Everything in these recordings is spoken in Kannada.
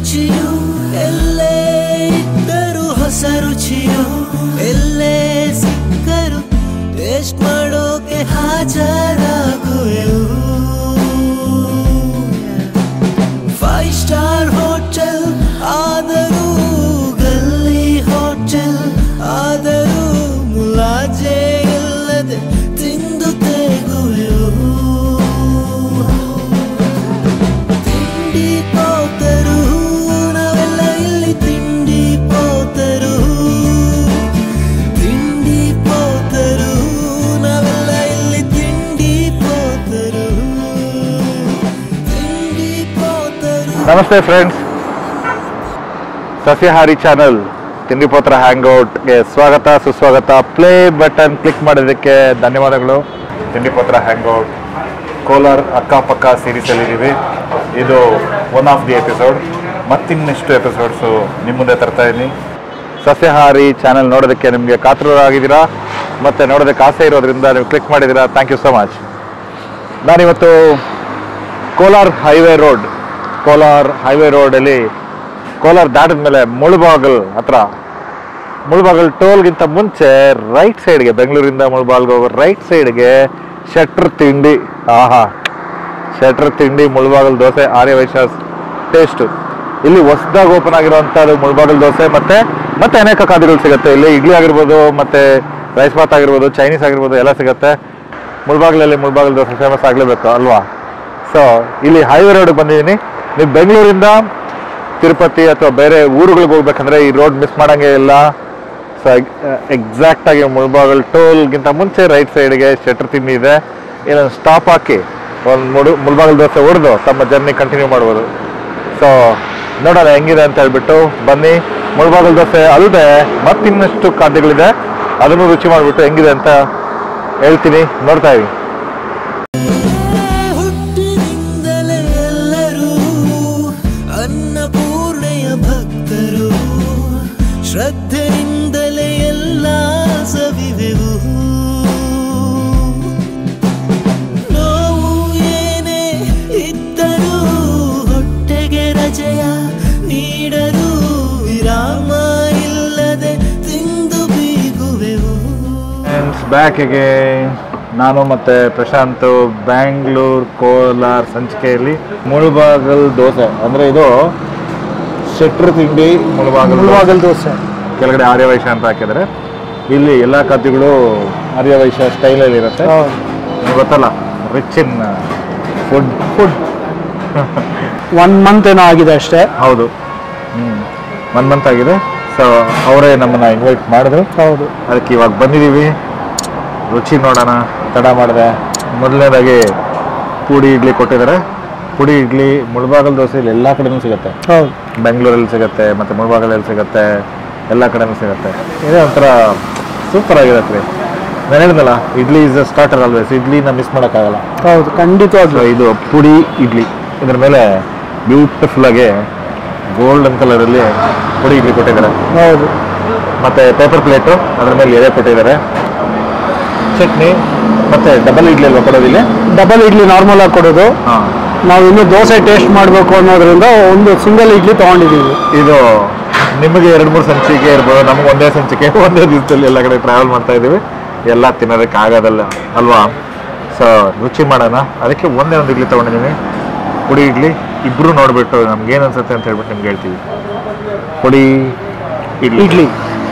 ರುಚಿಯು ಎಲ್ಲೇ ಇದ್ದರೂ ಹೊಸ ರುಚಿಯು ಎಲ್ಲೇ ಸಿಕ್ಕರು ಟೇಸ್ಟ್ ಮಾಡೋಕೆ ಹಾಜರಾಗುವೆವು ಫೈವ್ ಸ್ಟಾರ್ ಹೋಟೆಲ್ ಆದರೂ ಗಲ್ಲಿ ಹೋಟೆಲ್ ಆದರೂ ಮುಲಾಜೆ ಇಲ್ಲದೆ ತಿಂದು ತೆಗುವೆವು ತಿಂಡಿ ಪೋತರು ನಾವೆಲ್ಲ ಇಲ್ಲಿ ತಿಂಡಿ ಪೋತರು ತಿಂಡಿ ಪೋತರು ನಾವೆಲ್ಲ ಇಲ್ಲಿ ತಿಂಡಿ ಪೋತರು ತಿಂಡಿ ಪೋತರು ನಮಸ್ತೆ ಫ್ರೆಂಡ್ಸ್ ಸಸ್ಯಹಾರಿ ಚಾನಲ್ ತಿಂಡಿಪೋತ್ರ ಹ್ಯಾಂಗ್ಔಟ್ಗೆ ಸ್ವಾಗತ ಸುಸ್ವಾಗತ ಪ್ಲೇ ಬಟನ್ ಕ್ಲಿಕ್ ಮಾಡೋದಕ್ಕೆ ಧನ್ಯವಾದಗಳು ತಿಂಡಿಪೋತ್ರ ಹ್ಯಾಂಗ್ಔಟ್ ಕೋಲಾರ್ ಅಕ್ಕಪಕ್ಕ ಸೀರೀಸಲ್ಲಿದ್ದೀವಿ ಇದು ಒನ್ ಆಫ್ ದಿ ಎಪಿಸೋಡ್ ಮತ್ತಿನ್ನೆಷ್ಟು ಎಪಿಸೋಡ್ಸು ನಿಮ್ಮ ಮುಂದೆ ತರ್ತಾ ಇದ್ದೀನಿ ಸಸ್ಯಹಾರಿ ಚಾನಲ್ ನೋಡೋದಕ್ಕೆ ನಿಮಗೆ ಕಾತುರರಾಗಿದ್ದೀರಾ ಮತ್ತು ನೋಡೋದಕ್ಕೆ ಆಸೆ ಇರೋದ್ರಿಂದ ನೀವು ಕ್ಲಿಕ್ ಮಾಡಿದ್ದೀರಾ ಥ್ಯಾಂಕ್ ಯು ಸೊ ಮಚ್ ನಾನಿವತ್ತು Kolar highway road Kolar highway ರೋಡಲ್ಲಿ ಕೋಲಾರ್ ದಾಟಿದ ಮೇಲೆ ಮುಳುಬಾಗಲ್ ಹತ್ರ ಮುಳುಬಾಗಲ್ ಟೋಲ್ಗಿಂತ ಮುಂಚೆ ರೈಟ್ ಸೈಡ್ಗೆ ಬೆಂಗಳೂರಿಂದ ಮುಳುಬಾಲ್ಗೆ ಹೋಗೋ ರೈಟ್ ಸೈಡ್ಗೆ ಶಟ್ರ್ ತಿಂಡಿ ಆಹಾ ಶಟ್ರ್ ತಿಂಡಿ ಮುಳುಬಾಗಲ್ ದೋಸೆ ಆರ್ಯ ವೈಶ್ಯ ಟೇಸ್ಟು ಇಲ್ಲಿ ಹೊಸದಾಗಿ ಓಪನ್ ಆಗಿರುವಂಥದ್ದು ಮುಳುಬಾಗಲ್ ದೋಸೆ ಮತ್ತೆ ಮತ್ತೆ ಅನೇಕ ಖಾದ್ಯಗಳು ಸಿಗುತ್ತೆ ಇಲ್ಲಿ ಇಡ್ಲಿ ಆಗಿರ್ಬೋದು ಮತ್ತೆ ರೈಸ್ ಬಾತ್ ಆಗಿರ್ಬೋದು ಚೈನೀಸ್ ಆಗಿರ್ಬೋದು ಎಲ್ಲ ಸಿಗುತ್ತೆ ಮುಳುಬಾಗಿಲಲ್ಲಿ ಮುಳುಬಾಗಲ್ ದೋಸೆ ಫೇಮಸ್ ಆಗಲೇಬೇಕು ಅಲ್ವಾ ಸೊ ಇಲ್ಲಿ ಹೈವೇ ರೋಡ್ಗೆ ಬಂದಿದ್ದೀನಿ ನೀವು ಬೆಂಗಳೂರಿಂದ ತಿರುಪತಿ ಅಥವಾ ಬೇರೆ ಊರುಗಳಿಗೆ ಹೋಗ್ಬೇಕಂದ್ರೆ ಈ ರೋಡ್ ಮಿಸ್ ಮಾಡಂಗೆ ಇಲ್ಲ ಸೊ ಎಕ್ಸಾಕ್ಟ್ ಆಗಿ ಮುಳುಬಾಗಲ್ ಟೋಲ್ಗಿಂತ ಮುಂಚೆ ರೈಟ್ ಸೈಡ್ಗೆ ಶೆಟ್ರ್ ತಿಂಡಿ ಇದೆ ಇಲ್ಲೊಂದು ಸ್ಟಾಪ್ ಹಾಕಿ ಒಂದು ಮುಡು ಮುಳುಬಾಗಲ್ ದೋಸೆ ಹೊಡೆದು ತಮ್ಮ ಜರ್ನಿ ಕಂಟಿನ್ಯೂ ಮಾಡ್ಬೋದು ಸೊ ನೋಡೋಣ ಹೆಂಗಿದೆ ಅಂತ ಹೇಳ್ಬಿಟ್ಟು ಬನ್ನಿ ಮುಳುಬಾಗಲ್ ದೋಸೆ ಅಲ್ಲದೆ ಮತ್ತಿನ್ನಷ್ಟು ಖಾದ್ಯಗಳಿದೆ ಅದನ್ನು ರುಚಿ ಮಾಡಿಬಿಟ್ಟು ಹೆಂಗಿದೆ ಅಂತ ಹೇಳ್ತೀನಿ ನೋಡ್ತಾ ಇರಿ ಹುಟ್ಟಿನಿಂದಲೇ ಎಲ್ಲರೂ ಅನ್ನಪೂರ್ಣೆಯ ಭಕ್ತರು ಶ್ರದ್ಧೆಯಿಂದಲೇ ಎಲ್ಲ ಸವಿವೆವು ನೋವು ಏನೇ ಇದ್ದರೂ ಹೊಟ್ಟೆಗೆ ರಜೆಯ ನೀಡಲು ವಿರಾಮ ಇಲ್ಲದೆ ತಿಂದು ಬೀಗುವೆವು ಫ್ರೆಂಡ್ಸ್ ಬ್ಯಾಕ್ ಅಗೇನ್ ನಾನು ಮತ್ತೆ ಪ್ರಶಾಂತ್ ಬ್ಯಾಂಗ್ಳೂರ್ ಕೋಲಾರ್ ಸಂಚಿಕೆಯಲ್ಲಿ ಮುಳುಬಾಗಲ್ ದೋಸೆ ಅಂದರೆ ಇದು ಶೆಟ್ರ್ ತಿಂಡಿ ಮುಳುಬಾಗಲ್ ಮುಳುಬಾಗಲ್ ದೋಸೆ ಕೆಳಗಡೆ ಆರ್ಯವೈಶ್ಯ ಅಂತ ಹಾಕಿದ್ದಾರೆ ಇಲ್ಲಿ ಎಲ್ಲ ಖಾದ್ಯಗಳು ಆರ್ಯವೈಶ್ಯ ಸ್ಟೈಲಲ್ಲಿ ಇರುತ್ತೆ ನಿಮ್ಗೆ ಗೊತ್ತಲ್ಲ rich in food food one month ಏನೋ ಆಗಿದೆ ಅಷ್ಟೇ ಹೌದು ಹ್ಞೂ ಒನ್ ಮಂತ್ ಆಗಿದೆ ಸೊ ಅವರೇ ನಮ್ಮನ್ನು ಇನ್ವೈಟ್ ಮಾಡಿದ್ರು ಹೌದು ಅದಕ್ಕೆ ಇವಾಗ ಬಂದಿದ್ದೀವಿ ರುಚಿ ನೋಡೋಣ ತಡ ಮಾಡಿದೆ ಮೊದಲನೇದಾಗಿ ಪುಡಿ ಇಡ್ಲಿ ಕೊಟ್ಟಿದ್ದಾರೆ ಪುಡಿ ಇಡ್ಲಿ ಮುಳುಬಾಗಲ್ ದೋಸೆಲಿ ಎಲ್ಲ ಕಡೆನೂ ಸಿಗುತ್ತೆ ಹೌದು ಬೆಂಗಳೂರಲ್ಲಿ ಸಿಗುತ್ತೆ ಮತ್ತು ಮುಳುಬಾಗಲಲ್ಲಿ ಸಿಗುತ್ತೆ ಎಲ್ಲ ಕಡೆನೂ ಸಿಗುತ್ತೆ ಇದೇ ಒಂಥರ ಸೂಪರ್ ಆಗಿರುತ್ತೆ ರೀ ನಾನು ಹೇಳಿದ್ನಲ್ಲ idli is a starter always ಇಡ್ಲಿನ ಮಿಸ್ ಮಾಡೋಕ್ಕಾಗಲ್ಲ ಹೌದು ಖಂಡಿತವಾಗ್ಲು ಸೊ ಇದು ಪುಡಿ ಇಡ್ಲಿ ಇದ್ರ ಮೇಲೆ ಬ್ಯೂಟಿಫುಲ್ ಆಗಿ ಗೋಲ್ಡನ್ ಕಲರಲ್ಲಿ ಪುಡಿ ಇಡ್ಲಿ ಕೊಟ್ಟಿದ್ದಾರೆ ಹೌದು ಮತ್ತೆ ಪೇಪರ್ ಪ್ಲೇಟು ಅದ್ರ ಮೇಲೆ ಎಲೆ ಕೊಟ್ಟಿದ್ದಾರೆ ಚಟ್ನಿ ಮತ್ತೆ ಡಬಲ್ ಇಡ್ಲಿ ಅಲ್ವಾ ಕೊಡೋದಿಲ್ಲ ಡಬಲ್ ಇಡ್ಲಿ ನಾರ್ಮಲ್ ಆಗಿ ಕೊಡೋದು ಹಾಂ ನಾವು ಇನ್ನೂ ದೋಸೆ ಟೇಸ್ಟ್ ಮಾಡಬೇಕು ಅನ್ನೋದ್ರಿಂದ ಒಂದು ಸಿಂಗಲ್ ಇಡ್ಲಿ ತೊಗೊಂಡಿದ್ದೀವಿ ಇದು ನಿಮಗೆ ಎರಡು ಮೂರು ಸಂಚಿಕೆ ಇರ್ಬೋದು ನಮ್ಗೆ ಒಂದೇ ಸಂಚಿಕೆ ಒಂದೇ ದಿವಸದಲ್ಲಿ ಎಲ್ಲ ಕಡೆ ಟ್ರಾವೆಲ್ ಮಾಡ್ತಾ ಇದ್ದೀವಿ ಎಲ್ಲ ತಿನ್ನೋದಕ್ಕೆ ಆಗೋದಲ್ಲ ಅಲ್ವಾ ಸೊ ರುಚಿ ಮಾಡೋಣ ಅದಕ್ಕೆ ಒಂದೇ ಒಂದು ಇಡ್ಲಿ ತೊಗೊಂಡಿದ್ದೀನಿ ಪುಡಿ ಇಡ್ಲಿ ಇಬ್ಬರು ನೋಡಿಬಿಟ್ಟು ನಮ್ಗೆ ಏನು ಅನ್ಸುತ್ತೆ ಅಂತ ಹೇಳ್ಬಿಟ್ಟು ನಿಮ್ಗೆ ಹೇಳ್ತೀವಿ ಪುಡಿ ಇಡ್ಲಿ ಇಡ್ಲಿ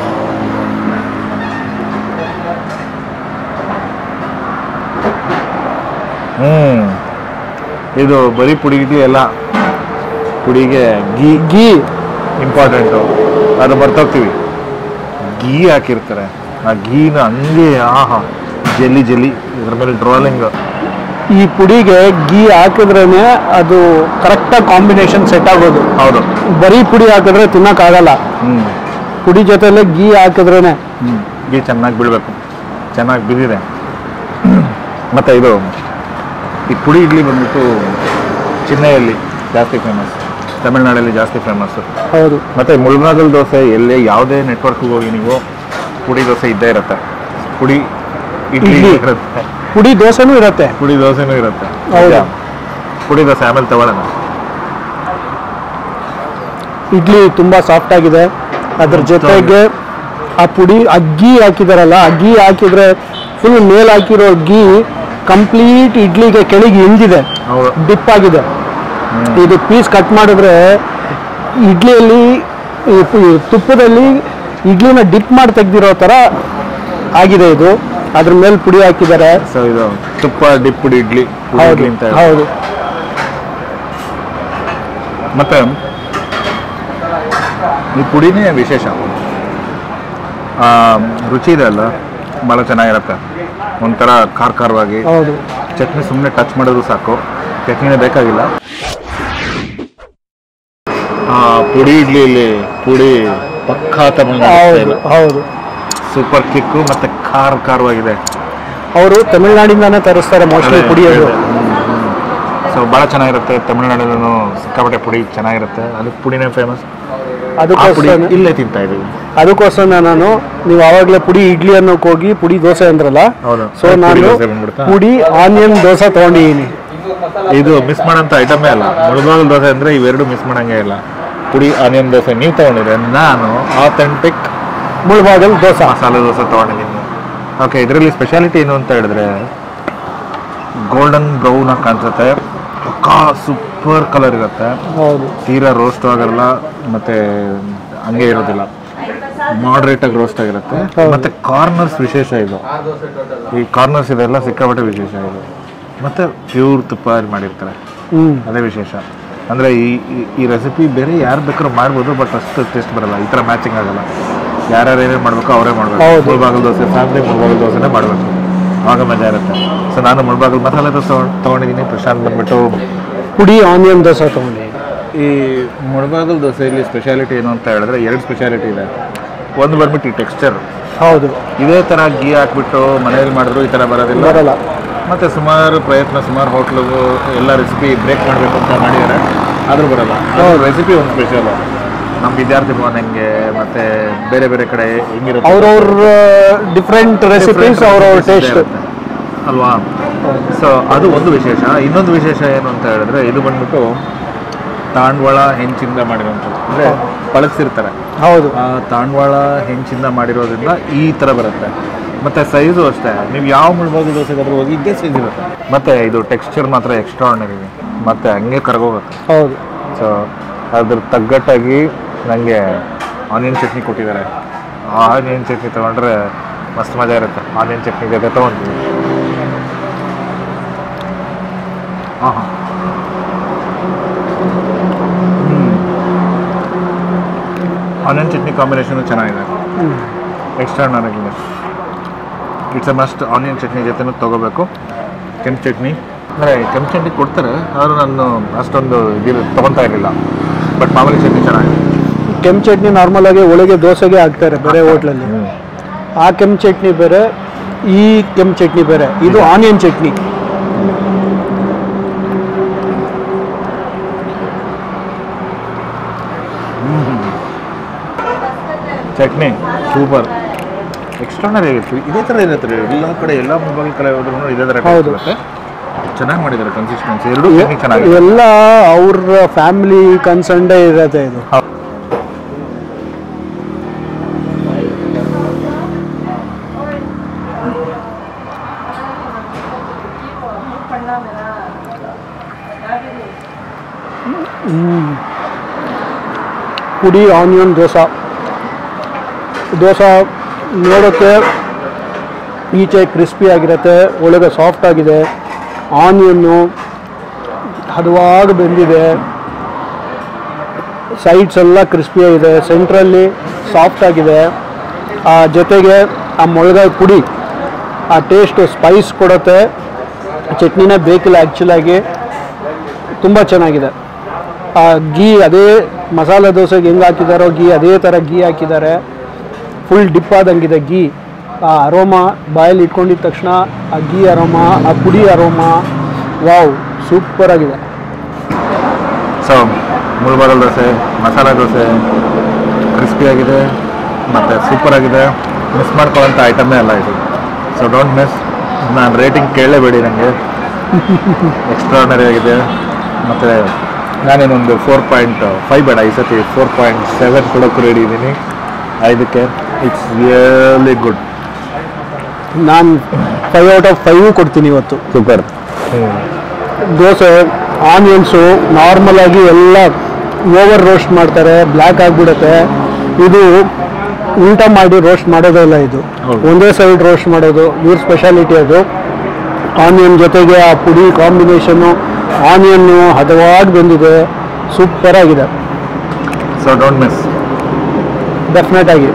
ಹ್ಮ್ ಇದು ಬರೀ ಪುಡಿ ಇಡ್ಲಿ ಅಲ್ಲ ಪುಡಿಗೆ ಗೀ ಗೀ ಇಂಪಾರ್ಟೆಂಟು ಅದು ಬರ್ತೋಗ್ತೀವಿ ಗೀ ಹಾಕಿರ್ತಾರೆ ಆ ಗೀನ ಹಂಗೆ ಆಹಾ ಜೆಲ್ಲಿ ಜೆಲ್ಲಿ ಇದ್ರ ಮೇಲೆ ಡ್ರಾಲಿಂಗ್ ಈ ಪುಡಿಗೆ ಗೀ ಹಾಕಿದ್ರೇನೆ ಅದು ಕರೆಕ್ಟಾಗಿ ಕಾಂಬಿನೇಷನ್ ಸೆಟ್ ಆಗೋದು ಹೌದು ಬರೀ ಪುಡಿ ಹಾಕಿದ್ರೆ ತಿನ್ನಕ್ಕಾಗಲ್ಲ ಹ್ಮ್ ಪುಡಿ ಜೊತೆಲೆ ಗೀ ಹಾಕಿದ್ರೇನೆ ಹ್ಮ್ ಗೀ ಚೆನ್ನಾಗಿ ಬೀಳ್ಬೇಕು ಚೆನ್ನಾಗಿ ಬಿದ್ದಿದೆ ಮತ್ತೆ ಇದು ಈ ಪುಡಿ ಇಡ್ಲಿ ಬಂದ್ಬಿಟ್ಟು ಚೆನ್ನೈಯಲ್ಲಿ ಜಾಸ್ತಿ ಫೇಮಸ್ ತಮಿಳ್ನಾಡಲ್ಲಿ ಜಾಸ್ತಿ ಫೇಮಸ್ಸು ಹೌದು ಮತ್ತೆ ಮುಳುಬಾಗಲ್ ದೋಸೆ ಎಲ್ಲೇ ಯಾವುದೇ ನೆಟ್ವರ್ಕ್ಗೆ ಹೋಗಿ ನೀವು ಪುಡಿ ದೋಸೆ ಇದ್ದೇ ಇರುತ್ತೆ ಪುಡಿ ಇಡ್ಲಿ ಇಡ್ಲಿ. ಇರುತ್ತೆ ಪುಡಿ ದೋಸೆನೂ ಇರುತ್ತೆ ಪುಡಿ ದೋಸೆನೂ ಇರುತ್ತೆ ಹೌದು. ನಿಜ. ಪುಡಿ ದೋಸೆ ಆಮೇಲೆ ತಗೊಳ್ಳೋಣ ಇಡ್ಲಿ ತುಂಬ ಸಾಫ್ಟ್ ಆಗಿದೆ ಅದ್ರ ಜೊತೆಗೆ ಆ ಪುಡಿ ಅಗ್ಗಿ ಹಾಕಿದಾರಲ್ಲ ಅಗ್ಗಿ ಹಾಕಿದ್ರೆ ಫುಲ್ ಮೇಲ್ ಹಾಕಿರೋ ಗೀ ಕಂಪ್ಲೀಟ್ ಇಡ್ಲಿಗೆ ಕೆಳಗೆ ಇಳಿದಿದೆ ಹೌದು ಡಿಪ್ ಆಗಿದೆ ಇದು ಪೀಸ್ ಕಟ್ ಮಾಡಿದ್ರೆ ಇಡ್ಲಿಯಲ್ಲಿ ಈ ಪು- ಈ ತುಪ್ಪದಲ್ಲಿ ಇಡ್ಲಿನ ಡಿಪ್ ಮಾಡಿ ತೆಗ್ದಿರೋ ಥರ ಆಗಿದೆ ಇದು ಅದ್ರ ಮೇಲೆ ಪುಡಿ ಹಾಕಿದ್ದಾರೆ ಸೊ ಇದು ತುಪ್ಪ ಡಿಪ್ ಪುಡಿ ಇಡ್ಲಿ ಪುಡಿ ಹೌದು ಇಡ್ಲಿ ಅಂತ ಹೇಳಿ. ಹೌದು ಮತ್ತೆ ಈ ಪುಡಿನೇ ವಿಶೇಷ ಆ, ರುಚಿ ಇದೆ ಅಲ್ಲ ಭಾಳ ಚೆನ್ನಾಗಿರುತ್ತೆ ಒಂಥರ ಖಾರ ಖಾರವಾಗಿ ಹೌದು ಚಟ್ನಿ ಸುಮ್ಮನೆ ಟಚ್ ಮಾಡಿದ್ರು ಸಾಕು ಚಟ್ನಿನೇ ಬೇಕಾಗಿಲ್ಲ ಆ, ಪುಡಿ ಇಡ್ಲಿಯಲ್ಲಿ ಪುಡಿ ಪಕ್ಕಾ ಹೌದು ತಮಿಳ್ನಾಡು ಹೌದು ಸೂಪರ್ ಕಿಕ್ಕು ಮತ್ತೆ ಖಾರ ಖಾರವಾಗಿದೆ ಅವರು ತಮಿಳ್ನಾಡಿಂದಾನೇ ತರಿಸ್ತಾರೆ ಮೋಸ್ಟ್ಲಿ ಪುಡಿಯೋದು ಸೊ ಭಾಳ ಚೆನ್ನಾಗಿರುತ್ತೆ ತಮಿಳ್ನಾಡಲ್ಲೂ ಸಿಕ್ಕಾಪಟ್ಟೆ ಪುಡಿ ಚೆನ್ನಾಗಿರುತ್ತೆ ಅದಕ್ಕೆ ಪುಡಿನೇ ಫೇಮಸ್ ಆ ಪುಡಿ ಅದಕ್ಕೋಸ್ಕರ ಇಲ್ಲೇ ತಿಂತಾ ಇದೀವಿ ಅದಕ್ಕೋಸ್ಕರ ನಾನು ನೀವು ಆವಾಗಲೇ ಪುಡಿ ಇಡ್ಲಿ ಅನ್ನೋಕೆ ಹೋಗಿ ಪುಡಿ ದೋಸೆ ಅಂದ್ರಲ್ಲ ಹೌದು. ಸೊ ಪುಡಿ ನಾನು ದೋಸೆ ಬಂದ್ಬಿಡ್ತಾ? ಪುಡಿ ಆನಿಯನ್ ದೋಸೆ ತೊಗೊಂಡಿದ್ದೀನಿ ಇದು ಮಿಸ್ ಮಾಡೋಂಥ ಐಟಮೇ ಅಲ್ಲ ಮುಳುಬಾಗಿಲು ದೋಸೆ ಅಂದರೆ ಇವೆರಡು ಮಿಸ್ ಮಾಡಂಗೆ ಇಲ್ಲ ಪುಡಿ ಆನಿಯನ್ ದೋಸೆ ನೀವು ತೊಗೊಂಡಿದ್ರೆ ನಾನು ಆಥೆಂಟಿಕ್ ಮುಳ್ಬಾಗಲ್ ದೋಸೆ ಮಸಾಲೆ ದೋಸೆ ತೊಗೊಂಡಿದ್ದೀನಿ ಓಕೆ ಇದರಲ್ಲಿ ಸ್ಪೆಷಾಲಿಟಿ ಏನು ಅಂತ ಹೇಳಿದ್ರೆ ಗೋಲ್ಡನ್ ಬ್ರೌನ್ ಆಗಿ ಕಾಣಿಸುತ್ತೆ ಪಕ್ಕಾ ಸೂಪರ್ ಕಲರ್ ಇರುತ್ತೆ ಹೌದು ತೀರಾ ರೋಸ್ಟ್ ಆಗಲ್ಲ ಮತ್ತೆ ಹಂಗೆ ಇರೋದಿಲ್ಲ ಮಾಡ್ರೇಟ್ ಆಗಿ ರೋಸ್ಟ್ ಆಗಿರುತ್ತೆ ಹೌದು. ಮತ್ತೆ ಕಾರ್ನರ್ಸ್ ವಿಶೇಷ ಇದು ಈ ಕಾರ್ನರ್ಸ್ ಇದೆಲ್ಲ ಸಿಕ್ಕಾಪಟ್ಟೆ ವಿಶೇಷ ಇದು ಮತ್ತೆ ಪ್ಯೂರ್ ತುಪ್ಪ ಮಾಡಿರ್ತಾರೆ ಹ್ಮ್ ಅದೇ ವಿಶೇಷ ಅಂದ್ರೆ ಈ ಈ- ಈ ರೆಸಿಪಿ ಬೇರೆ ಯಾರು ಬೇಕಾದ್ರೂ ಮಾಡ್ಬೋದು ಬಟ್ ಅಷ್ಟು ಟೇಸ್ಟ್ ಬರಲ್ಲ ಈ ಥರ ಮ್ಯಾಚಿಂಗ್ ಆಗಲ್ಲ ಯಾರ್ಯಾರು ಏನೇನು ಮಾಡಬೇಕು ಅವರೇ ಮಾಡಬೇಕು ಹೌದು. ಮುಳ್ಬಾಗಲ್ ದೋಸೆ ಫ್ಯಾಮಿಲಿ ಮುಳ್ಬಾಗಲ್ ದೋಸೆನೇ ಮಾಡಬೇಕು ಆವಾಗ ಮಜಾ ಇರುತ್ತೆ ಸೊ ನಾನು ಮುಳ್ಬಾಗಲ್ ಮಸಾಲೆ ದೋಸೆ ತಗೊಂಡ್- ತಗೊಂಡಿದ್ದೀನಿ ಪ್ರಶಾಂತ್ ಬಂದ್ಬಿಟ್ಟು ಪುಡಿ ಆನಿಯನ್ ದೋಸೆ ತೊಗೊಂಡಿದ್ದೀನಿ ಈ ಮುಳಬಾಗಲ್ ದೋಸೆಯಲ್ಲಿ ಸ್ಪೆಷಾಲಿಟಿ ಏನು ಅಂತ ಹೇಳಿದ್ರೆ ಎರಡು ಸ್ಪೆಷಾಲಿಟಿ ಇದೆ ಒಂದು ಬಂದ್ಬಿಟ್ಟು ಈ ಟೆಕ್ಸ್ಚರ್ ಹೌದು ಇದೇ ಥರ ಗೀ ಹಾಕ್ಬಿಟ್ಟು ಮನೆಯಲ್ಲಿ ಮಾಡಿದ್ರು ಈ ಥರ ಬರೋದಿಲ್ಲ ಬರಲ್ಲ ಮತ್ತು ಸುಮಾರು ಪ್ರಯತ್ನ ಸುಮಾರು ಹೋಟ್ಲಿಗೂ ಎಲ್ಲ ರೆಸಿಪಿ ಬ್ರೇಕ್ ಮಾಡಬೇಕು ಅಂತ ಮಾಡಿದ್ದಾರೆ ಆದರೂ ಬರಲ್ಲ ರೆಸಿಪಿ ಒಂದು ಸ್ಪೆಷಲ್ ನಮ್ಮ ವಿದ್ಯಾರ್ಥಿ ಭವನ್ ಹೆಂಗೆ ಮತ್ತು ಬೇರೆ ಬೇರೆ ಕಡೆ ಹೆಂಗಿರುತ್ತೆ ಅವ್ರವ್ರ ಡಿಫ್ರೆಂಟ್ ರೆಸಿಪೀಸ್ ಅವ್ರವ್ರ ಟೇಸ್ಟ್ ಅಲ್ವಾ ಸೊ ಅದು ಒಂದು ವಿಶೇಷ ಇನ್ನೊಂದು ವಿಶೇಷ ಏನು ಅಂತ ಹೇಳಿದ್ರೆ ಇದು ಬಂದ್ಬಿಟ್ಟು ತಾಂಡ್ವಾಳ ಹೆಂಚಿಂದ ಮಾಡಿರೋಂಥದ್ದು ಅಂದರೆ ಪಳಗಿಸಿರ್ತಾರೆ ಹೌದು ಆ ತಾಂಡ್ವಾಳ ಹೆಂಚಿಂದ ಮಾಡಿರೋದ್ರಿಂದ ಈ ಥರ ಬರುತ್ತೆ ಮತ್ತು ಸೈಜು ಅಷ್ಟೇ ನೀವು ಯಾವ ಮುಳ್ಬಾಗಿ ದೋಸೆಗಾದ್ರೂ ಹೋಗಿ ಇದೇ ಸೈಜ್ ಇರುತ್ತೆ ಮತ್ತು ಇದು ಟೆಕ್ಸ್ಚರ್ ಮಾತ್ರ ಎಕ್ಸ್ಟ್ರಾ ಆರ್ಡಿನರಿ ಮತ್ತು ಹಂಗೆ ಕರ್ಗೋಗುತ್ತೆ ಹೌದು ಸೊ ಅದ್ರ ತಗ್ಗಟ್ಟಾಗಿ ನನಗೆ ಆನಿಯನ್ ಚಟ್ನಿ ಕೊಟ್ಟಿದ್ದಾರೆ ಆ ಆನಿಯನ್ ಚಟ್ನಿ ತೊಗೊಂಡ್ರೆ ಮಸ್ತ್ ಮಜಾ ಇರುತ್ತೆ ಆನಿಯನ್ ಚಟ್ನಿ ಜೊತೆ ತೊಗೊಂತೀವಿ ಹಾಂ ಹಾಂ ಆನಿಯನ್ ಚಟ್ನಿ ಕಾಂಬಿನೇಷನು ಚೆನ್ನಾಗಿದೆ extraordinary it's a must onion chutney ಜೊತೆನೂ ತೊಗೋಬೇಕು ಕೆಂಪು ಚಟ್ನಿ ಅಂದರೆ ಕೆಂಪು ಚಟ್ನಿ ಕೊಡ್ತಾರೆ ಆದರೂ ನಾನು ಅಷ್ಟೊಂದು ಇದು ತೊಗೊತಾ ಇರಲಿಲ್ಲ ಬಟ್ ಮಾಮೂಲಿ ಚಟ್ನಿ ಚೆನ್ನಾಗಿದೆ ಕೆಂಪು ಚಟ್ನಿ ನಾರ್ಮಲ್ ಆಗಿ ಒಳಗೆ ದೋಸೆಗೆ ಹಾಕ್ತಾರೆ ಬೇರೆ ಹೋಟ್ಲಲ್ಲಿ ಆ ಕೆಂಪು ಚಟ್ನಿ ಬೇರೆ ಈ ಕೆಂಪು ಚಟ್ನಿ ಬೇರೆ ಇದು onion chutney chutney super extraordinary ಆಗಿತ್ತು ಇದೇ ಥರ ಇರುತ್ತೆ ರೀ. ಎಲ್ಲ ಕಡೆ ಎಲ್ಲ ಮೊಬೈಲ್ ಕಡೆ ಹೋದ್ರೂ ಇದೇ ಥರ ಹೌದು. ಇರುತ್ತೆ ಚೆನ್ನಾಗಿ ಮಾಡಿದ್ದಾರೆ ಕನ್ಸಿಸ್ಟೆನ್ಸಿ ಎರಡೂ ಚಟ್ನಿ ಚೆನ್ನಾಗಿದೆ ಇವೆಲ್ಲ ಅವ್ರ ಫ್ಯಾಮಿಲಿ ಕನ್ಸಂಡೇ ಇರತ್ತೆ ಇದು ಹ್ಮ್. ಪುಡಿ ಆನಿಯನ್ ದೋಸೆ ದೋಸೆ ನೋಡೋಕ್ಕೆ ಈಚೆ ಕ್ರಿಸ್ಪಿ ಆಗಿರುತ್ತೆ ಒಳಗೆ ಸಾಫ್ಟ್ ಆಗಿದೆ ಆನಿಯನ್ನು ಹದವಾಗಿ ಬೆಂದಿದೆ ಸೈಡ್ಸ್ ಎಲ್ಲ ಕ್ರಿಸ್ಪಿ ಆಗಿದೆ ಸೆಂಟ್ರಲ್ಲಿ ಸಾಫ್ಟ್ ಆಗಿದೆ ಆ ಜೊತೆಗೆ ಆ ಮೊಳಗಾಯಿ ಪುಡಿ ಆ ಟೇಸ್ಟು ಸ್ಪೈಸ್ ಕೊಡುತ್ತೆ ಚಟ್ನಿನೇ ಬೇಕಿಲ್ಲ ಆ್ಯಕ್ಚುಲಾಗಿ ತುಂಬ ಚೆನ್ನಾಗಿದೆ ಆ ಗೀ ಅದೇ ಮಸಾಲೆ ದೋಸೆಗೆ ಹೆಂಗೆ ಹಾಕಿದಾರೋ ಗೀ ಅದೇ ಥರ ಗೀ ಹಾಕಿದ್ದಾರೆ ಫುಲ್ ಡಿಪ್ ಆದಂಗಿದೆ ಗೀ ಆ ಅರೋಮಾ ಬಾಯಲ್ಲಿ ಇಟ್ಕೊಂಡಿದ ತಕ್ಷಣ ಆ ಗೀ ಅರೋಮಾ ಆ ಪುಡಿ ಅರೋಮಾ ವಾವ್ ಸೂಪರ್ ಆಗಿದೆ ಸೊ ಮುಳ್ಬಾಗಲ್ ದೋಸೆ ಮಸಾಲೆ ದೋಸೆ ಕ್ರಿಸ್ಪಿ ಆಗಿದೆ ಮತ್ತು ಸೂಪರ್ ಆಗಿದೆ ಮಿಸ್ ಮಾಡ್ಕೊಳ್ಳೋಂಥ ಐಟಮೇ ಅಲ್ಲ ಇದು ಸೊ ಡೋಂಟ್ ಮಿಸ್ ನಾನು ರೇಟಿಂಗ್ ಕೇಳಲೇಬೇಡಿ ನನಗೆ ಎಕ್ಸ್ಟ್ರಾರ್ನರಿ ಆಗಿದೆ ಮತ್ತು ನಾನೇನೊಂದು ಫೋರ್ ಪಾಯಿಂಟ್ ಫೈವ್ ಬೇಡ ಈ ಸತಿ ಫೋರ್ ಪಾಯಿಂಟ್ ಸೆವೆನ್ ಕೊಡೋಕ್ಕೂ ರೆಡಿ ಇದ್ದೀನಿ ಐದಕ್ಕೆ ಇಟ್ಸ್ ರಿಯಲಿ ಗುಡ್ ನಾನು ಫೈವ್ ಔಟ್ ಆಫ್ ಫೈವ್ ಕೊಡ್ತೀನಿ ಇವತ್ತು ಸೂಪರ್ ದೋಸೆ ಆನಿಯನ್ಸು ನಾರ್ಮಲ್ ಆಗಿ ಎಲ್ಲ ಓವರ್ ರೋಸ್ಟ್ ಮಾಡ್ತಾರೆ ಬ್ಲ್ಯಾಕ್ ಆಗಿಬಿಡುತ್ತೆ ಇದು ಉಲ್ಟಾ ಮಾಡಿ ರೋಸ್ಟ್ ಮಾಡೋದೇ ಇಲ್ಲ ಇದು ಹೌದು. ಒಂದೇ ಸೈಡ್ ರೋಸ್ಟ್ ಮಾಡೋದು ಇವ್ರ ಸ್ಪೆಷಾಲಿಟಿ ಅದು ಆನಿಯನ್ ಜೊತೆಗೆ ಆ ಪುಡಿ ಕಾಂಬಿನೇಷನ್ನು ಆನಿಯನ್ನು ಹದವಾಗಿ ಬಂದಿದೆ ಸೂಪರ್ ಆಗಿದೆ ಸೊ ಡೋಂಟ್ ಮಿಸ್ ಡೆಫಿನೆಟ್ ಆಗಿ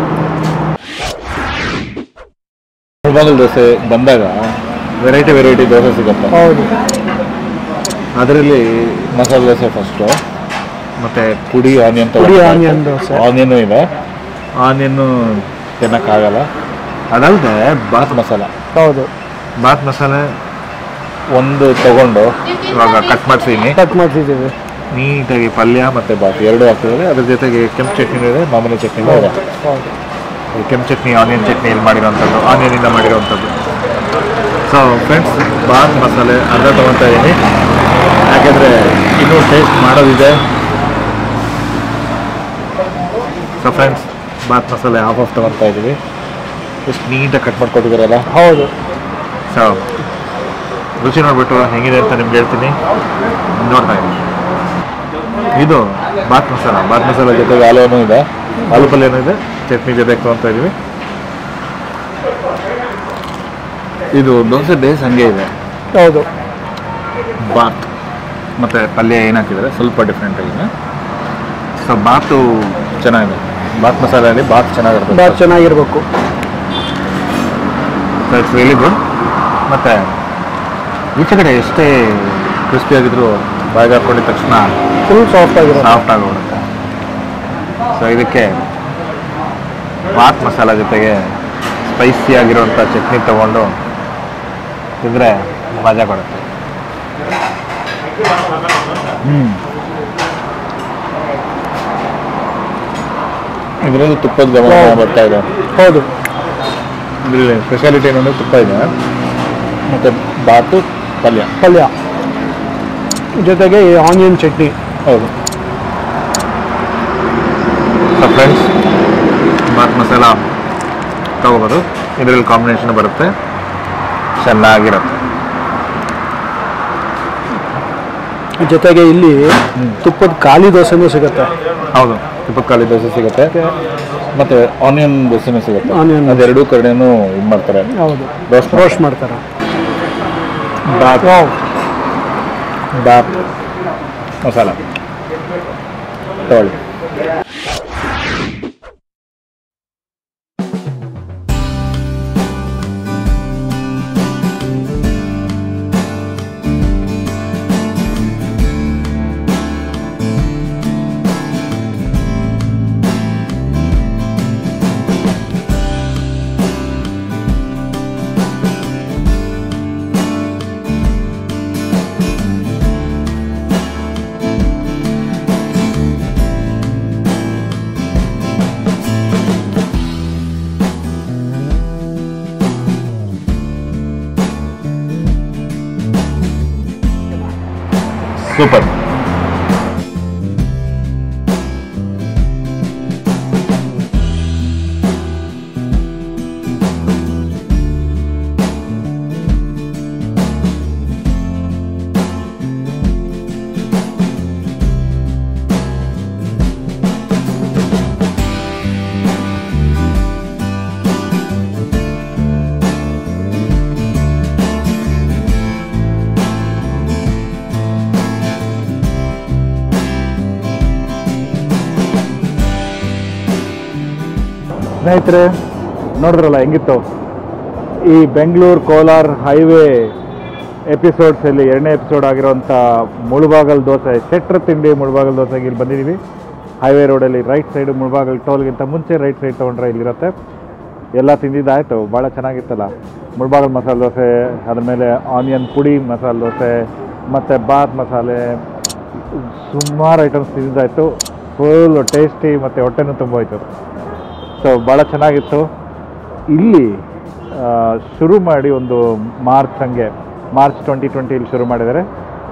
ಮುಳಬಾಗಲ್ ದೋಸೆ ಬಂದಾಗ ವೆರೈಟಿ ವೆರೈಟಿ ದೋಸೆ ಸಿಗುತ್ತೆ ಹೌದು ಅದರಲ್ಲಿ ಮಸಾಲೆ ದೋಸೆ ಫಸ್ಟು ಮತ್ತು ಪುಡಿ ಆನಿಯನ್ ಪುಡಿ onion ದೋಸೆ. ಆನಿಯನ್ನು ಇದೆ ಆನಿಯನ್ನು ತಿನ್ನೋಕ್ಕಾಗಲ್ಲ ಅದಲ್ಲದೆ ಬಾತ್ ಮಸಾಲ ಹೌದು ಬಾತ್ ಮಸಾಲೆ ಒಂದು ತಗೊಂಡು ಇವಾಗ ಕಟ್ ಮಾಡಿಸಿದ್ದೀನಿ ಕಟ್ ಮಾಡ್ತಿದ್ದೀವಿ ನೀಟಾಗಿ ಪಲ್ಯ ಮತ್ತು ಬಾತ್ ಎರಡು ಹಾಕ್ತಿದ್ದಾರೆ ಅದ್ರ ಜೊತೆಗೆ ಕೆಂಪು ಚಟ್ನಿ ಇದೆ ಮಾಮೂಲಿ ಚಟ್ನಿ ಇದೆ ಹೌದು ಈ ಕೆಂಪು ಚಟ್ನಿ ಆನಿಯನ್ ಚಟ್ನಿ ಇಲ್ಲಿ ಮಾಡಿರೋವಂಥದ್ದು ಆನಿಯನಿಂದ ಮಾಡಿರೋವಂಥದ್ದು ಸೊ ಫ್ರೆಂಡ್ಸ್ ಬಾತ್ ಮಸಾಲೆ ಅರ್ಧ ತೊಗೊತಾ ಇದ್ದೀನಿ ಯಾಕೆಂದರೆ ಇನ್ನೂ ಟೇಸ್ಟ್ ಮಾಡೋದಿದೆ ಸೊ ಫ್ರೆಂಡ್ಸ್ ಬಾತ್ ಮಸಾಲೆ ಹಾಫ್ ಆಫ್ ತೊಗೊತಾ ಇದ್ದೀವಿ ಎಷ್ಟು ನೀಟಾಗಿ ಕಟ್ ಮಾಡ್ಕೊಟ್ಟಿದ್ದಾರಲ್ಲ ಹೌದು ಸೊ ರುಚಿ ನೋಡ್ಬಿಟ್ಟು ಹೆಂಗಿದೆ ಅಂತ ನಿಮ್ಗೆ ಹೇಳ್ತೀನಿ ನೋಡ್ತಾ ಇದ್ದೀನಿ ಇದು ಬಾತ್ ಮಸಾಲ ಬಾತ್ ಮಸಾಲ ಜೊತೆಗೆ ಆಲೂನು ಇದೆ ಆಲೂ ಪಲ್ಯನೂ ಇದೆ ಚಟ್ನಿ ಜೊತೆಗೆ ತೊಗೊತಾ ಇದೀವಿ ಇದು ದೋಸೆ ಬೇಸ್ ಹಂಗೆ ಇದೆ ಹೌದು ಬಾತ್ ಮತ್ತು ಪಲ್ಯ ಏನು ಹಾಕಿದ್ದಾರೆ ಸ್ವಲ್ಪ ಡಿಫ್ರೆಂಟ್ ಆಗಿದೆ ಸೊ ಬಾತು ಚೆನ್ನಾಗಿದೆ ಬಾತ್ ಮಸಾಲೆಯಲ್ಲಿ ಬಾತ್ ಚೆನ್ನಾಗಿರ್ತದೆ ಭಾಳ ಚೆನ್ನಾಗಿರ್ಬೇಕು ಸೊ ಇಟ್ಸ್ ರಿಯಲಿ ಗುಡ್ ಮತ್ತು ಈಚೆ ಕಡೆ ಎಷ್ಟೇ ಕ್ರಿಸ್ಪಿ ಆಗಿದ್ರು ಬಾಯಿಗೆ ಹಾಕೊಂಡಿದ ತಕ್ಷಣ ಫುಲ್ ಸಾಫ್ಟ್ ಆಗಿರೋದು ಸಾಫ್ಟ್ ಆಗೋಗುತ್ತೆ ಸೊ ಇದಕ್ಕೆ ಬಾತ್ ಮಸಾಲ ಜೊತೆಗೆ ಸ್ಪೈಸಿ ಆಗಿರುವಂಥ ಚಟ್ನಿ ತಗೊಂಡು ತಿಂದರೆ ಮಜಾ ಕೊಡುತ್ತೆ ಹ್ಞೂ ಇದರಲ್ಲಿ ತುಪ್ಪದ ಗಮನ ಹೌದು. ಬರ್ತಾ ಇದೆ ಹೌದು ಇದರಲ್ಲಿ ಸ್ಪೆಷಾಲಿಟಿ ಏನಂದರೆ ತುಪ್ಪ ಇದೆ ಮತ್ತು ಬಾತು ಪಲ್ಯ ಪಲ್ಯ ಜೊತೆಗೆ ಈ ಆನಿಯನ್ ಚಟ್ನಿ ಹೌದು ಸೊ ಫ್ರೆಂಡ್ಸ್ ಬಾತ್ ಮಸಾಲ ತಗೋಬೋದು ಇದರಲ್ಲಿ ಕಾಂಬಿನೇಷನ್ ಬರುತ್ತೆ ಚೆನ್ನಾಗಿರುತ್ತೆ ಜೊತೆಗೆ ಇಲ್ಲಿ ತುಪ್ಪದ ಖಾಲಿ ದೋಸೆನೂ ಸಿಗುತ್ತೆ ಹೌದು ತುಪ್ಪದ ಖಾಲಿ ದೋಸೆ ಸಿಗುತ್ತೆ ಮತ್ತು ಆನಿಯನ್ ದೋಸೆನೂ ಸಿಗುತ್ತೆ Onion. ಅದೆರಡೂ ಕಡೆನೂ ಇದು ಮಾಡ್ತಾರೆ ಹೌದು ರೋಸ್ಟ್ ರೋಸ್ಟ್ ಮಾಡ್ತಾರೆ ಬಾತ್ ಬಾತ್ ಮಸಾಲ ತಗೊಳ್ಳಿ ಸೂಪರ್ ಸ್ನೇಹಿತರೆ ನೋಡಿದ್ರಲ್ಲ ಹೆಂಗಿತ್ತು ಈ ಬೆಂಗಳೂರು ಕೋಲಾರ ಹೈವೇ ಎಪಿಸೋಡ್ಸಲ್ಲಿ ಎರಡನೇ ಎಪಿಸೋಡ್ ಆಗಿರೋಂಥ ಮುಳುಬಾಗಲ್ ದೋಸೆ ಶೆಟ್ರ ತಿಂಡಿ ಮುಳುಬಾಗಲ್ ದೋಸೆಗೆ ಇಲ್ಲಿ ಬಂದಿದ್ದೀವಿ ಹೈವೇ ರೋಡಲ್ಲಿ ರೈಟ್ ಸೈಡು ಮುಳುಬಾಗಲ್ ಟೋಲ್ಗಿಂತ ಮುಂಚೆ ರೈಟ್ ಸೈಡ್ ತೊಗೊಂಡ್ರೆ ಇಲ್ಲಿರುತ್ತೆ ಎಲ್ಲ ತಿಂದಿದ್ದಾಯಿತು ಭಾಳ ಚೆನ್ನಾಗಿತ್ತಲ್ಲ ಮುಳುಬಾಗಲ್ ಮಸಾಲೆ ದೋಸೆ ಅದಾದಮೇಲೆ ಆನಿಯನ್ ಪುಡಿ ಮಸಾಲೆ ದೋಸೆ ಮತ್ತು ಬಾತ್ ಮಸಾಲೆ ಸುಮಾರು ಐಟಮ್ಸ್ ತಿಂದಿದ್ದಾಯಿತು ಫುಲ್ ಟೇಸ್ಟಿ ಮತ್ತು ಹೊಟ್ಟೆನೂ ತುಂಬ ಹೋಯ್ತು ಸೊ ಭಾಳ ಚೆನ್ನಾಗಿತ್ತು ಇಲ್ಲಿ ಆ, ಶುರು ಮಾಡಿ ಒಂದು ಮಾರ್ಚ್ ಹಂಗೆ ಮಾರ್ಚ್ ಟ್ವೆಂಟಿ ಟ್ವೆಂಟಿಲಿ ಶುರು ಮಾಡಿದ್ದಾರೆ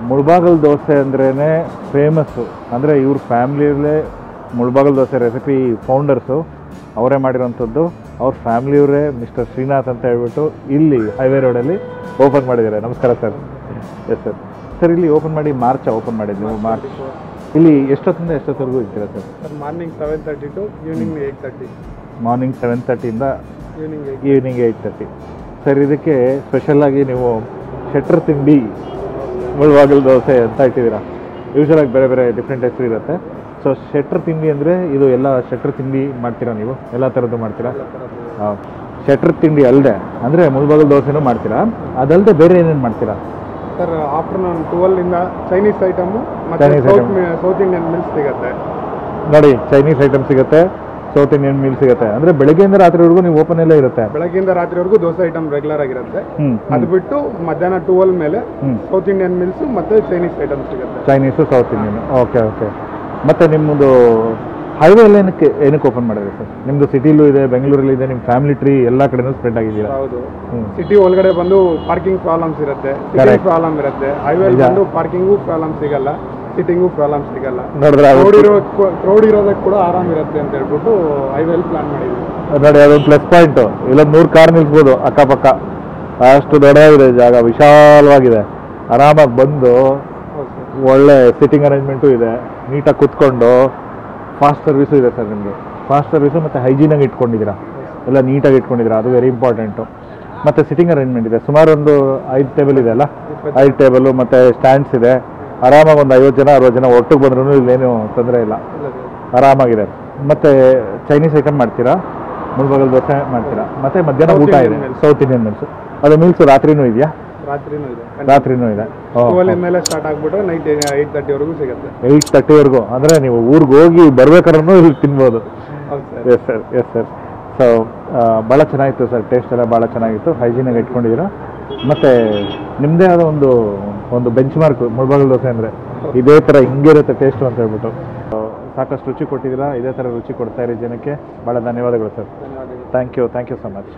ಮುಳ್ಬಾಗಲ್ ದೋಸೆ ಅಂದ್ರೇ ಫೇಮಸ್ಸು ಅಂದರೆ ಇವ್ರ ಫ್ಯಾಮ್ಲಿಯಲ್ಲೇ ಮುಳ್ಬಾಗಲ್ ದೋಸೆ ರೆಸಿಪಿ ಫೌಂಡರ್ಸು ಅವರೇ ಮಾಡಿರೋಂಥದ್ದು ಅವ್ರ ಫ್ಯಾಮ್ಲಿಯವರೇ ಮಿಸ್ಟರ್ ಶ್ರೀನಾಥ್ ಅಂತ ಹೇಳ್ಬಿಟ್ಟು ಇಲ್ಲಿ ಹೈವೇ ರೋಡಲ್ಲಿ ಓಪನ್ ಮಾಡಿದ್ದಾರೆ ನಮಸ್ಕಾರ ಸರ್ ಎಸ್ ಸರ್ ಸರ್ ಇಲ್ಲಿ ಓಪನ್ ಮಾಡಿ ಮಾರ್ಚ್ ಓಪನ್ ಮಾಡಿದ್ದು ನೀವು ಮಾರ್ಚ್ ಇಲ್ಲಿ ಎಷ್ಟೊತ್ತಿಂದ ಎಷ್ಟೊತ್ತವರೆಗೂ ಇರ್ತೀರಾ sir sir morning seven thirty to evening eight thirty morning seven ತರ್ಟಿಯಿಂದ evening eight evening eight thirty sir ಇದಕ್ಕೆ ಸ್ಪೆಷಲಾಗಿ ನೀವು ಶೆಟ್ರ್ ತಿಂಡಿ ಮುಳುವಾಗಲ್ ದೋಸೆ ಅಂತ ಇಟ್ಟಿದ್ದೀರಾ ಯೂಶ್ವಲಾಗಿ ಬೇರೆ ಬೇರೆ ಡಿಫ್ರೆಂಟ್ ಹೆಸರು ಇರುತ್ತೆ ಸೊ ಶೆಟ್ರ್ ತಿಂಡಿ ಅಂದರೆ ಇದು ಎಲ್ಲ ಶೆಟ್ರ್ ತಿಂಡಿ ಮಾಡ್ತೀರಾ ನೀವು ಎಲ್ಲ ಥರದ್ದು ಮಾಡ್ತೀರಾ ಹಾಂ ಶೆಟ್ರ್ ತಿಂಡಿ ಅಲ್ಲದೆ ಅಂದರೆ ಮುಳುಬಾಗಲ್ ದೋಸೆನೂ ಮಾಡ್ತೀರಾ ಅದಲ್ಲದೆ ಬೇರೆ ಏನೇನು ಮಾಡ್ತೀರಾ ಸರ್ ಆಫ್ಟರ್ನೂನ್ ಟ್ವೆಲ್ ಇಂದ ಚೈನೀಸ್ ಐಟಮು ಮತ್ತೆ Chinese south item. South Indian meals ಸಿಗುತ್ತೆ ನೋಡಿ ಚೈನೀಸ್ ಐಟಮ್ ಸಿಗುತ್ತೆ ಸೌತ್ ಇಂಡಿಯನ್ ಮೀಲ್ ಸಿಗುತ್ತೆ ಅಂದರೆ ಬೆಳಗ್ಗೆಯಿಂದ ರಾತ್ರಿವರೆಗೂ ನೀವು ಓಪನ್ ಎಲ್ಲ ಇರುತ್ತೆ ಬೆಳಗ್ಗೆಯಿಂದ ರಾತ್ರಿವರೆಗೂ ದೋಸೆ ಐಟಮ್ ರೆಗ್ಯುಲರ್ ಆಗಿರುತ್ತೆ ಹ್ಞೂ ಅದು ಬಿಟ್ಟು ಮಧ್ಯಾಹ್ನ ಟ್ವೆಲ್ ಮೇಲೆ ಹ್ಞೂ ಸೌತ್ ಇಂಡಿಯನ್ ಮಿಲ್ಸ್ ಮತ್ತೆ ಚೈನೀಸ್ ಐಟಮ್ ಸಿಗುತ್ತೆ Chinese south Indian okay okay ಮತ್ತು ನಿಮ್ಮದು ಹೈವೇ ಎಲ್ಲ ಏನಕ್ಕೆ ಏನಕ್ಕೆ ಓಪನ್ ಮಾಡಿದ್ರೆ ಸರ್ ನಿಮ್ಮದು ಸಿಟಿಲೂ ಇದೆ ಬೆಂಗಳೂರಲ್ಲಿ ಇದೆ ನಿಮ್ಮ ಫ್ಯಾಮಿಲಿ ಟ್ರೀ ಎಲ್ಲ ಕಡೆನೂ ಸ್ಪ್ರೆಡ್ ಆಗಿದ್ದೀರಾ ಹೌದು ಹ್ಮ್. ಸಿಟಿ ಒಳಗಡೆ ಬಂದು ಪಾರ್ಕಿಂಗ್ ಪ್ರಾಬ್ಲಮ್ಸ್ ಇರುತ್ತೆ ಸಿಟಿಂಗ್ Correct. ಪ್ರಾಬ್ಲಮ್ ಇರುತ್ತೆ ಹೈವೇ ನಿಜ. ಬಂದು ಪಾರ್ಕಿಂಗು ಪ್ರಾಬ್ಲಮ್ ಸಿಗಲ್ಲ ಸಿಟ್ಟಿಂಗು ಪ್ರಾಬ್ಲಮ್ ಸಿಗಲ್ಲ ನೋಡಿದ್ರೆ ರೋಡ್ ಇರೋ ರೋಡ್ ಇರೋದಕ್ಕೆ ಕೂಡ ಆರಾಮ್ ಇರುತ್ತೆ ಅಂತ ಹೇಳ್ಬಿಟ್ಟು ಹೈವೇಲಿ ಪ್ಲಾನ್ ಮಾಡಿದ್ವಿ ನೋಡಿ ಅದೊಂದು ಪ್ಲಸ್ ಪಾಯಿಂಟು ಇಲ್ಲೊಂದು ನೂರು ಕಾರ್ ನಿಲ್ಸ್ಬೋದು ಅಕ್ಕಪಕ್ಕ ಅಷ್ಟು ದೊಡ್ಡದಾಗಿದೆ ಜಾಗ ವಿಶಾಲವಾಗಿದೆ ಆರಾಮಾಗಿ ಬಂದು ಹೌದು ಸರ್ ಒಳ್ಳೆ ಸಿಟ್ಟಿಂಗ್ ಅರೇಂಜ್ಮೆಂಟು ಇದೆ ನೀಟಾಗಿ ಕುತ್ಕೊಂಡು ಫಾಸ್ಟ್ ಸರ್ವಿಸು ಇದೆ ಸರ್ ನಿಮ್ಮದು ಫಾಸ್ಟ್ ಸರ್ವಿಸು ಮತ್ತು ಹೈಜೀನಾಗಿ ಇಟ್ಕೊಂಡಿದ್ದೀರಾ ಎಲ್ಲ ನೀಟಾಗಿ ಇಟ್ಕೊಂಡಿದ್ದೀರಾ ಅದು ವೆರಿ ಇಂಪಾರ್ಟೆಂಟು ಮತ್ತು ಸಿಟ್ಟಿಂಗ್ ಅರೇಂಜ್ಮೆಂಟ್ ಇದೆ ಸುಮಾರು ಒಂದು ಐದು ಟೇಬಲ್ ಇದೆ ಅಲ್ಲ ಐದು ಟೇಬಲು ಮತ್ತು ಸ್ಟ್ಯಾಂಡ್ಸ್ ಇದೆ ಆರಾಮಾಗಿ ಒಂದು ಐವತ್ತು ಜನ ಅರವತ್ತು ಜನ ಒಟ್ಟಿಗೆ ಬಂದ್ರೂ ಇಲ್ಲೇನು ತೊಂದರೆ ಇಲ್ಲ ಇಲ್ಲ ಸರ್ ಆರಾಮಾಗಿದೆ ಮತ್ತು ಚೈನೀಸ್ ಐಟಮ್ ಮಾಡ್ತೀರಾ ಮುಳ್ಬಗಲ್ ದೋಸೆ ಮಾಡ್ತೀರಾ ಮತ್ತು ಮಧ್ಯಾಹ್ನ South ಊಟ Indian ಇದೆ meals. ಸೌತ್ ಇಂಡಿಯನ್ ಮೀಲ್ಸು ಅದು ಮೀಲ್ಸು ರಾತ್ರಿನೂ ಇದೆಯಾ ರಾತ್ರಿನೂ ಇದೆ ರಾತ್ರಿನೂ ಇದೆ ಟ್ವೆಲ್ ಮೇಲೆ ಸ್ಟಾರ್ಟ್ ಆಗ್ಬಿಟ್ರೆ ನೈಟ್ ಏಯ್ಟ್ ತರ್ಟಿವರೆಗೂ ಸಿಗುತ್ತೆ ಏಯ್ಟ್ ತರ್ಟಿವರೆಗೂ ಅಂದರೆ ನೀವು ಊರಿಗೆ ಹೋಗಿ ಬರ್ಬೇಕಾದ್ರೂ ಇಲ್ಲಿ ತಿನ್ಬೋದು ಹೌದು sir yes sir yes sir so ಭಾಳ ಚೆನ್ನಾಗಿತ್ತು ಸರ್ ಟೇಸ್ಟ್ ಎಲ್ಲ ಭಾಳ ಚೆನ್ನಾಗಿತ್ತು ಹೈಜೀನಾಗಿ ಇಟ್ಕೊಂಡಿದ್ದೀರಾ ಮತ್ತು ನಿಮ್ಮದೇ ಆದ ಒಂದು ಒಂದು ಬೆಂಚ್ ಮಾರ್ಕ್ ಮುಳ್ಬಾಗಲ್ ದೋಸೆ ಅಂದರೆ ಇದೇ ಥರ ಹಿಂಗೆ ಇರುತ್ತೆ ಟೇಸ್ಟು ಅಂತ ಹೇಳ್ಬಿಟ್ಟು ಆ, ಸಾಕಷ್ಟು ರುಚಿ ಕೊಟ್ಟಿದ್ದೀರಾ ಇದೇ ಥರ ರುಚಿ ಕೊಡ್ತಾ ಇರಿ ಜನಕ್ಕೆ ಭಾಳ ಧನ್ಯವಾದಗಳು ಸರ್ ಧನ್ಯವಾದಗಳು thank you thank you so much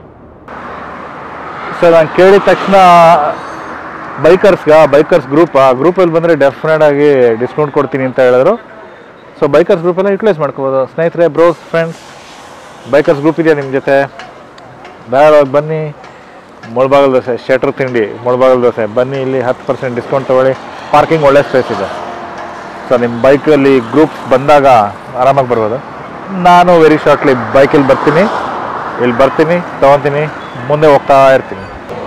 sir ನಾನು ಕೇಳಿದ ತಕ್ಷಣ ಬೈಕರ್ಸ್ಗೆ ಬೈಕರ್ಸ್ ಗ್ರೂಪ್ ಆ ಗ್ರೂಪಲ್ಲಿ ಬಂದರೆ ಡೆಫಿನೆಟ್ ಆಗಿ ಡಿಸ್ಕೌಂಟ್ ಕೊಡ್ತೀನಿ ಅಂತ ಹೇಳಿದ್ರು ಸೊ ಬೈಕರ್ಸ್ ಗ್ರೂಪೆಲ್ಲ ಯುಟಿಲೈಸ್ ಮಾಡ್ಕೋಬೋದು ಸ್ನೇಹಿತರೆ ಬ್ರೋಸ್ ಫ್ರೆಂಡ್ಸ್ ಬೈಕರ್ಸ್ ಗ್ರೂಪ್ ಇದೆಯಾ ನಿಮ್ಮ ಜೊತೆ ಧಾರಾಳವಾಗಿ ಬನ್ನಿ ಮುಳ್ಬಾಗಲ್ ದೋಸೆ ಶೆಟ್ರ್ ತಿಂಡಿ ಮುಳ್ಬಾಗಲ್ ದೋಸೆ ಬನ್ನಿ ಇಲ್ಲಿ ಹತ್ತು ಪರ್ಸೆಂಟ್ ಡಿಸ್ಕೌಂಟ್ ತೊಗೊಳ್ಳಿ ಪಾರ್ಕಿಂಗ್ ಒಳ್ಳೆ ಸ್ಪೇಸ್ ಇದೆ ಸೊ ನಿಮ್ಮ ಬೈಕಲ್ಲಿ ಗ್ರೂಪ್ಸ್ ಬಂದಾಗ ಆರಾಮಾಗಿ ಬರ್ಬೋದು ನಾನು ವೆರಿ ಶಾರ್ಟ್ಲಿ ಬೈಕಲ್ಲಿ ಬರ್ತೀನಿ ಇಲ್ಲಿ ಬರ್ತೀನಿ ತೊಗೊತೀನಿ ಮುಂದೆ ಹೋಗ್ತಾ ಇರ್ತೀನಿ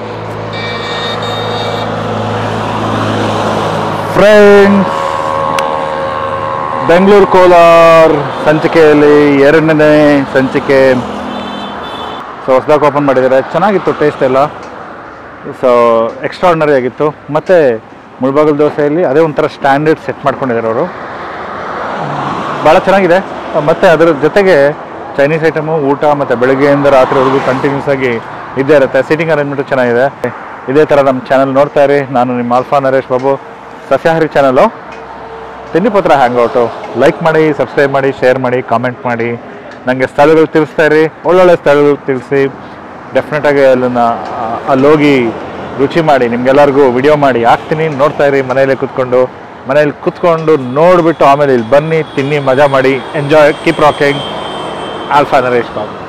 ಫ್ರೆಂಡ್ಸ್ ಬೆಂಗಳೂರು ಕೋಲಾರ್ ಸಂಚಿಕೆಯಲ್ಲಿ ಎರಡನೇ ಸಂಚಿಕೆ ಸೊ ಹೊಸದಾಗಿ ಓಪನ್ ಮಾಡಿದ್ದಾರೆ ಚೆನ್ನಾಗಿತ್ತು ಟೇಸ್ಟ್ ಎಲ್ಲ ಸೊ ಎಕ್ಸ್ಟ್ರಾರ್ಡಿನರಿ ಆಗಿತ್ತು ಮತ್ತು ಮುಳ್ಬಾಗಲ್ ದೋಸೆಯಲ್ಲಿ ಅದೇ ಒಂಥರ ಸ್ಟ್ಯಾಂಡರ್ಡ್ ಸೆಟ್ ಮಾಡ್ಕೊಂಡಿದ್ದಾರೆ ಅವರು ಭಾಳ ಚೆನ್ನಾಗಿದೆ ಮತ್ತು ಅದರ ಜೊತೆಗೆ ಚೈನೀಸ್ ಐಟಮು ಊಟ ಮತ್ತು ಬೆಳಗ್ಗೆಯಿಂದ ರಾತ್ರಿವರೆಗೂ ಕಂಟಿನ್ಯೂಸ್ ಆಗಿ ಇದ್ದೇ ಇರುತ್ತೆ ಸಿಟಿಂಗ್ ಅರೇಂಜ್ಮೆಂಟು ಚೆನ್ನಾಗಿದೆ ಇದೇ ಥರ ನಮ್ಮ ಚಾನಲ್ ನೋಡ್ತಾ ಇರಿ ನಾನು ನಿಮ್ಮ ಆಲ್ಫಾ ನರೇಶ್ ಬಾಬು ಸಸ್ಯಾಹಾರಿ ಚಾನಲು ತಿಂಡಿಪತ್ರ ಹ್ಯಾಂಗ್ಔಟು ಲೈಕ್ ಮಾಡಿ ಸಬ್ಸ್ಕ್ರೈಬ್ ಮಾಡಿ ಶೇರ್ ಮಾಡಿ ಕಾಮೆಂಟ್ ಮಾಡಿ ನನಗೆ ಸ್ಥಳಗಳು ತಿಳಿಸ್ತಾ ಇರಿ ಒಳ್ಳೊಳ್ಳೆ ಸ್ಥಳಗಳು ತಿಳಿಸಿ ಡೆಫಿನೆಟಾಗಿ ಅಲ್ಲನ್ನು ಅಲ್ಲೋಗಿ ರುಚಿ ಮಾಡಿ ನಿಮ್ಗೆಲ್ಲರಿಗೂ ವಿಡಿಯೋ ಮಾಡಿ ಹಾಕ್ತೀನಿ ನೋಡ್ತಾ ಇರಿ ಮನೆಯಲ್ಲೇ ಕೂತ್ಕೊಂಡು ಮನೇಲಿ ಕೂತ್ಕೊಂಡು ನೋಡಿಬಿಟ್ಟು ಆಮೇಲೆ ಇಲ್ಲಿ ಬನ್ನಿ ತಿನ್ನಿ ಮಜಾ ಮಾಡಿ enjoy keep rocking alpha Naresh Babu